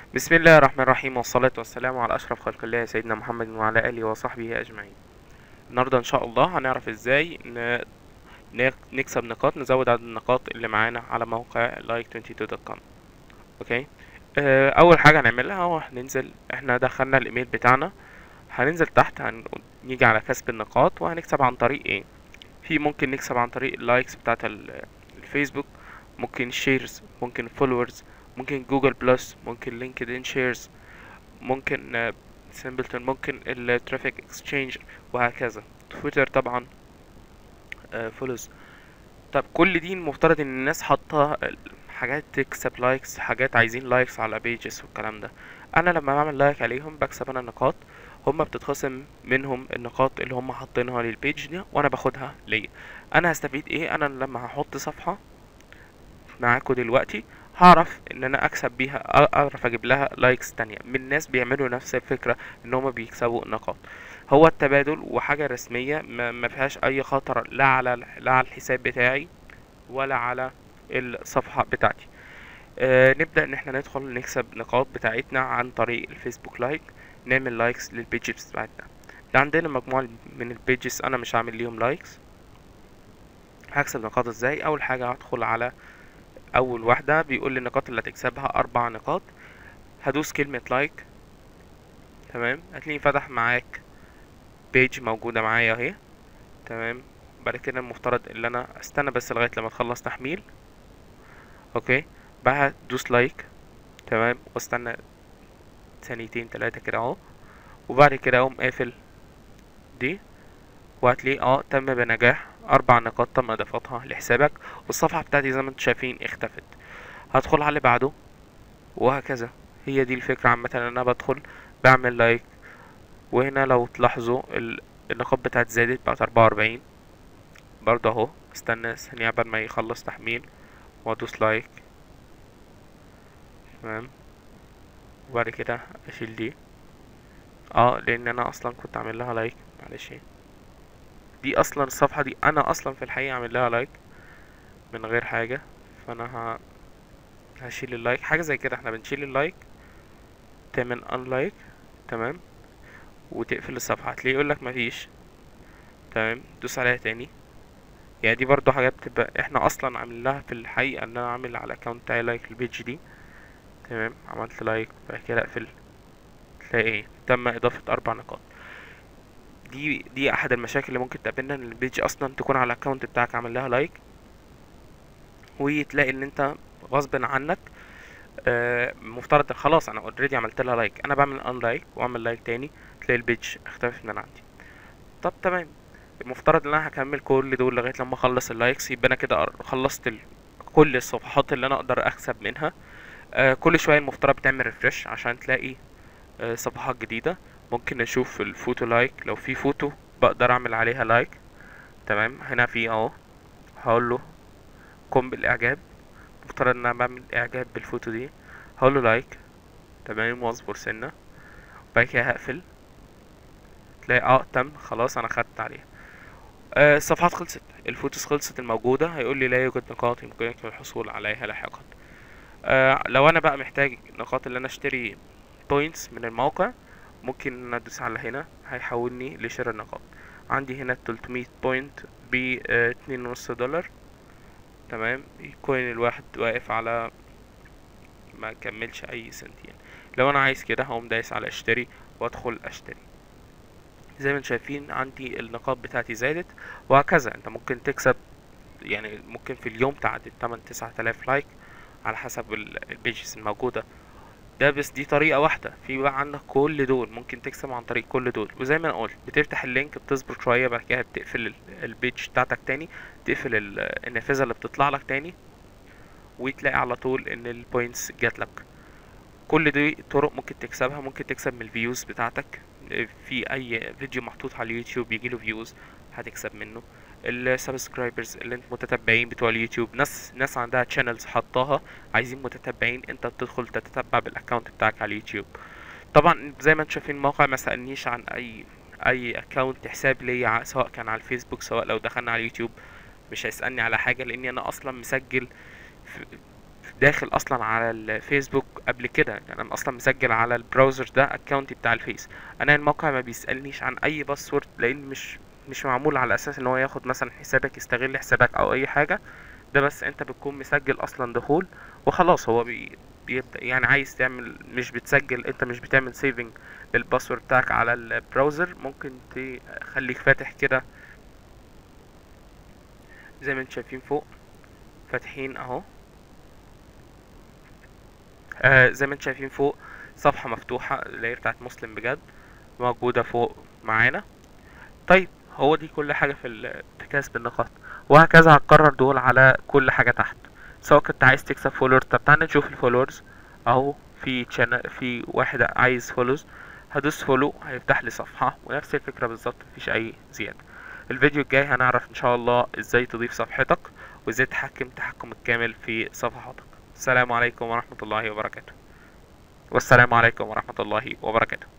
بسم الله الرحمن الرحيم والصلاة والسلام على أشرف خلق الله سيدنا محمد وعلى آله وصحبه أجمعين النهاردة إن شاء الله هنعرف إزاي ن... ن- نكسب نقاط نزود عدد النقاط اللي معانا على موقع like22.com أوكي آه، أول حاجة هنعملها هو هننزل إحنا دخلنا الإيميل بتاعنا هننزل تحت هنيجي على كسب النقاط وهنكسب عن طريق إيه في ممكن نكسب عن طريق اللايكس بتاعت ال- الفيسبوك ممكن شيرز ممكن فولورز ممكن جوجل بلس ممكن لينكد ان شيرز ممكن سيمبلتون ممكن الترافيك اكسشينج وهكذا تويتر طبعا فولوز طب كل دي المفترض ان الناس حاطه حاجات تكسب لايكس حاجات عايزين لايكس على بيجز والكلام ده انا لما بعمل لايك عليهم بكسب انا نقاط هما بتتخصم منهم النقاط اللي هم حاطينها للبيج دي وانا باخدها ليا انا هستفيد ايه انا لما هحط صفحه معاكم دلوقتي هعرف ان انا اكسب بيها أ- اعرف اجيب لها لايكس تانية من ناس بيعملوا نفس الفكرة ان هما بيكسبوا نقاط هو التبادل وحاجة رسمية ما ما فيهاش اي خطر لا على لا على الحساب بتاعي ولا على الصفحة بتاعتي آه نبدأ ان احنا ندخل نكسب نقاط بتاعتنا عن طريق الفيسبوك لايك نعمل لايكس للبيجز بتاعتنا ده عندنا مجموعة من البيجز انا مش عامل ليهم لايكس هكسب نقاط ازاي اول حاجة هدخل على اول واحدة بيقول لي النقاط اللي هتكسبها اربع نقاط هدوس كلمة لايك تمام هتلاقيني فتح معاك بيج موجودة معايا اهي تمام بعد كده المفترض ان انا استنى بس لغاية لما تخلص تحميل اوكي بقى هدوس لايك تمام واستنى ثانيتين تلاتة كده اهو وبعد كده اقوم قافل دي وهتلاقيه اه تم بنجاح اربع نقاط تم اضافتها لحسابك والصفحة بتاعتي زي ما انتم شايفين اختفت هدخل على اللي بعده وهكذا هي دي الفكرة عامة ان انا بدخل بعمل لايك وهنا لو تلاحظوا ال- النقاط بتاعت زادت بقت اربعة واربعين برضه اهو استنى ثانية قبل ما يخلص تحميل وادوس لايك تمام وبعد كده اشيل دي اه لان انا اصلا كنت عامل لها لايك معلش دي اصلا الصفحة دي انا اصلا في الحقيقة عامل لها لايك من غير حاجة فانا ه... هشيل اللايك حاجة زي كده احنا بنشيل اللايك تعمل unlike تمام وتقفل الصفحة هتلاقيه يقولك مفيش تمام دوس عليها تاني يعني دي برضو حاجات بتبقى احنا اصلا عاملين لها في الحقيقة ان انا عامل على الاكونت بتاعي لايك البيج دي تمام عملت لايك بعد كده اقفل تلاقي ايه تم اضافة اربع نقاط دي دي احد المشاكل اللي ممكن تقابلنا ان البيج اصلا تكون على الاكونت بتاعك عامل لها لايك وتلاقي ان انت غصب عنك آه، مفترض خلاص انا اوريدي عملت لها لايك انا بعمل ان لايك واعمل لايك تاني تلاقي البيج اختفت من عندي طب تمام المفترض ان انا هكمل كل دول لغايه لما اخلص اللايكس يبقى انا كده قر- خلصت ال... كل الصفحات اللي انا اقدر اكسب منها آه كل شويه المفترض بتعمل ريفرش عشان تلاقي آه صفحات جديده ممكن نشوف الفوتو لايك لو في فوتو بقدر اعمل عليها لايك تمام هنا في اهو هقول له قم بالاعجاب مفترض ان انا بعمل اعجاب بالفوتو دي هقول له لايك تمام واصبر سنه وبعد كده هقفل تلاقي اه تم خلاص انا خدت عليها آه الصفحات خلصت الفوتوس خلصت الموجودة هيقول لي لا يوجد نقاط يمكنك الحصول عليها لاحقا آه لو انا بقى محتاج نقاط اللي انا اشتري بوينتس من الموقع ممكن ان أنا ادوس على هنا هيحولني لشراء النقاط عندي هنا 300 بوينت ب اتنين ونص دولار تمام الكوين الواحد واقف على ما كملش اي سنتين لو انا عايز كده هقوم دايس على اشتري وادخل اشتري زي ما انتم شايفين عندي النقاط بتاعتي زادت وهكذا انت ممكن تكسب يعني ممكن في اليوم تعدي 8 9000 لايك على حسب ال- البيجز الموجودة ده بس دي طريقة واحدة في بقى عندك كل دول ممكن تكسب عن طريق كل دول وزي ما انا قلت بتفتح اللينك بتصبر شوية بعد كده بتقفل ال- البيج بتاعتك تاني تقفل ال- النافذة اللي بتطلع لك تاني وتلاقي على طول ان البوينتس جات لك كل دي طرق ممكن تكسبها ممكن تكسب من الفيوز بتاعتك في اي فيديو محطوط على اليوتيوب يجيله فيوز هتكسب منه السبسكرايبرز اللي انت متتبعين بتوع اليوتيوب ناس ناس عندها تشانلز حطاها عايزين متتبعين انت بتدخل تتتبع بالاكونت بتاعك على اليوتيوب طبعا زي ما انتم شايفين الموقع ما سألنيش عن اي اي اكونت حساب ليا ع- سواء كان على الفيسبوك سواء لو دخلنا على اليوتيوب مش هيسألني على حاجة لاني انا اصلا مسجل في داخل اصلا على الفيسبوك قبل كده يعني انا اصلا مسجل على البراوزر ده اكونتي بتاع الفيس انا الموقع ما بيسالنيش عن اي باسورد لان مش مش معمول على اساس ان هو ياخد مثلا حسابك يستغل حسابك او اي حاجه ده بس انت بتكون مسجل اصلا دخول وخلاص هو بي بيبدأ يعني عايز تعمل مش بتسجل انت مش بتعمل سيفنج للباسورد بتاعك على البراوزر ممكن تخليك فاتح كده زي ما انتم شايفين فوق فاتحين اهو آه زي ما انتم شايفين فوق صفحة مفتوحة اللي هي بتاعت مسلم بجد موجودة فوق معانا طيب هو دي كل حاجة في ال- في كسب النقاط وهكذا هتكرر دول على كل حاجة تحت سواء كنت عايز تكسب فولور طب تعالى نشوف الفولورز اهو في channel في واحد عايز فولوز هدوس فولو هيفتح لي صفحة ونفس الفكرة بالظبط مفيش اي زيادة الفيديو الجاي هنعرف ان شاء الله ازاي تضيف صفحتك وازاي تحكم تحكم الكامل في صفحاتك السلام عليكم ورحمة الله وبركاته والسلام عليكم ورحمة الله وبركاته